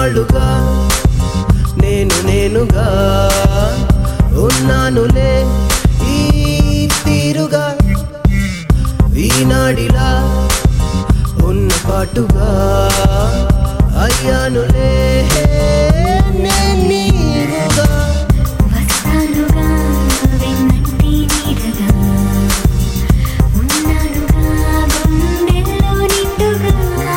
ఎన్నాళ్ళుగా నేను నేనుగా ఉన్నానులే ఈ తీరుగా ఈనాడిలా ఉన్న పాటుగా అయ్యానులే నేను నీవుగా వస్తానుగా వెన్నంటి నీడగా ఉన్నానుగా గుండెల్లో నిండుగా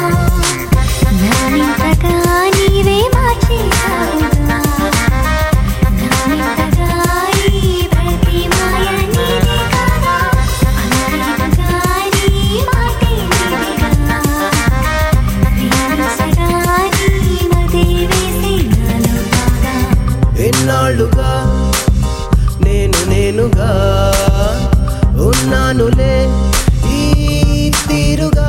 నన్నింతగా నీవే మార్చేశావుగా నన్నింతగా ఈ ప్రతి మాయ నీదే కాదా అంతేగా నీ మాటే నీదేగా ప్రేమించగా నీ మదే వేసే నాలో బాగా ఎన్నాళ్ళుగా నేను నేనుగా ఉన్నానులే ఈ తీరుగా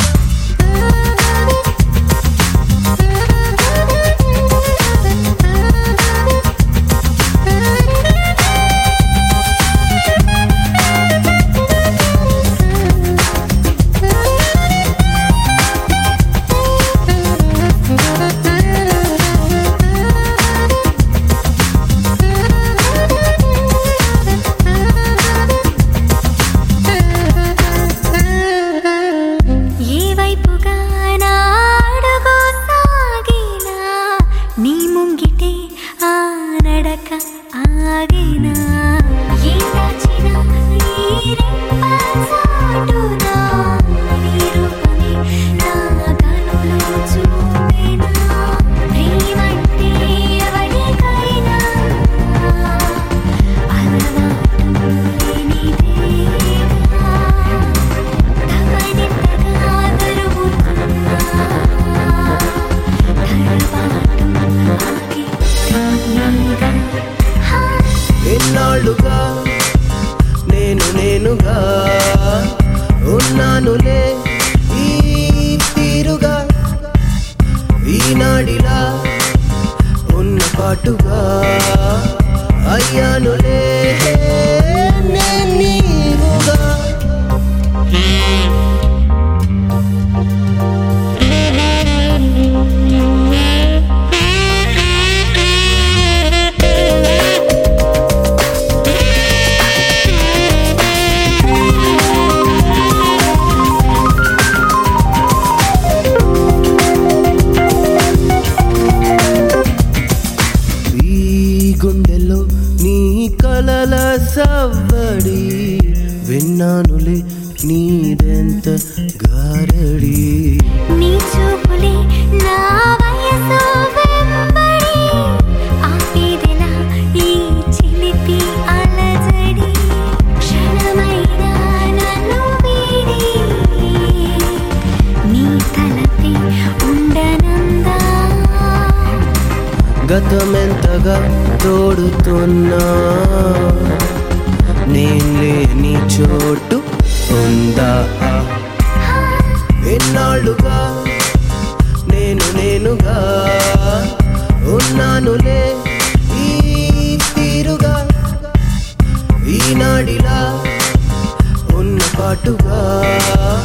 ఏ వైపుగా నా అడుగు సాగినా నీ ముంగిటే ఆ నడక ఆగినా ఏ దాచినా ఈ రెప్పసాటునా నీ రూపమే నా కనులు చూపెనా ప్రేమంటే ఎవరికైనా అలవాటు లేనిదేగా తమనింతగా దొరుకుతున్నా తడబాటు ఆగి నీగా హా ఎన్నాళ్ళుగా నేను నేనుగా ఉన్నానులే ఈ తీరుగా ఈనాడిలా ఉన్న పాటుగా అయ్యానులే నేను నీవుగా ఈ గుండెలో నీ కలల సవ్వడి విన్నానులే నీదెంత గారడి నీ చూపులే నా వయసు వెంబడి ఆపేదెలా ఈ చిలిపి అలజడి క్షణమైనా నన్ను వీడి నీ తలపే ఉండనందా గతమెంతగా తోడుతున్నా నేను లేని చోటు ఉందా ఎన్నాళ్ళుగా నేను నేనుగా ఉన్నానులే ఈ తీరుగా ఈనాడిలా ఉన్న పాటుగా